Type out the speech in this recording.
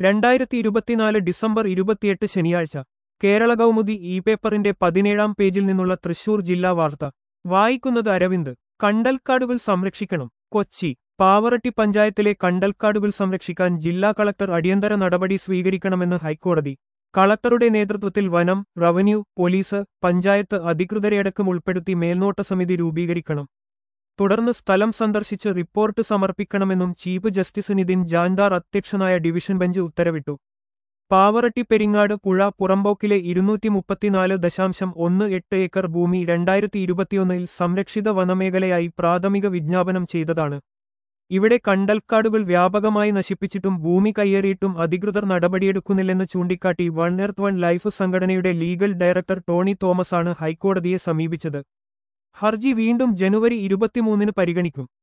രണ്ടായിരത്തി ഇരുപത്തിനാല് ഡിസംബർ ഇരുപത്തിയെട്ട് ശനിയാഴ്ച കേരള കൗമുദി ഇ പേപ്പറിന്റെ പതിനേഴാം പേജിൽ നിന്നുള്ള തൃശൂർ ജില്ലാ വാർത്ത വായിക്കുന്നത് അരവിന്ദ് കണ്ടൽക്കാടുകൾ സംരക്ഷിക്കണം കൊച്ചി പാവറട്ടി പഞ്ചായത്തിലെ കണ്ടൽക്കാടുകൾ സംരക്ഷിക്കാൻ ജില്ലാ കളക്ടർ അടിയന്തര നടപടി സ്വീകരിക്കണമെന്ന് ഹൈക്കോടതി കളക്ടറുടെ നേതൃത്വത്തിൽ വനം റവന്യൂ പോലീസ് പഞ്ചായത്ത് അധികൃതരെയടക്കം ഉൾപ്പെടുത്തി മേൽനോട്ട സമിതി രൂപീകരിക്കണം തുടർന്ന് സ്ഥലം സന്ദർശിച്ച് റിപ്പോർട്ട് സമർപ്പിക്കണമെന്നും ചീഫ് ജസ്റ്റിസ് നിതിൻ ജാൻദാർ അധ്യക്ഷനായ ഡിവിഷൻ ബെഞ്ച് ഉത്തരവിട്ടു പാവറട്ടി പെരിങ്ങാട് പുഴ പുറമ്പോക്കിലെ ഇരുന്നൂറ്റി മുപ്പത്തിനാല് ദശാംശം ഒന്ന് എട്ട് ഏക്കർ ഭൂമി രണ്ടായിരത്തി ഇരുപത്തിയൊന്നിൽ സംരക്ഷിത വനമേഖലയായി പ്രാഥമിക വിജ്ഞാപനം ചെയ്തതാണ് ഇവിടെ കണ്ടൽക്കാടുകൾ വ്യാപകമായി നശിപ്പിച്ചിട്ടും ഭൂമി കയ്യേറിയിട്ടും അധികൃതർ നടപടിയെടുക്കുന്നില്ലെന്ന് ചൂണ്ടിക്കാട്ടി വൺ എർത്ത് വൺ ലൈഫ് സംഘടനയുടെ ലീഗൽ ഡയറക്ടർ ടോണി തോമസാണ് ഹൈക്കോടതിയെ സമീപിച്ചത് ഹർജി വീണ്ടും ജനുവരി ഇരുപത്തിമൂന്നിന് പരിഗണിക്കും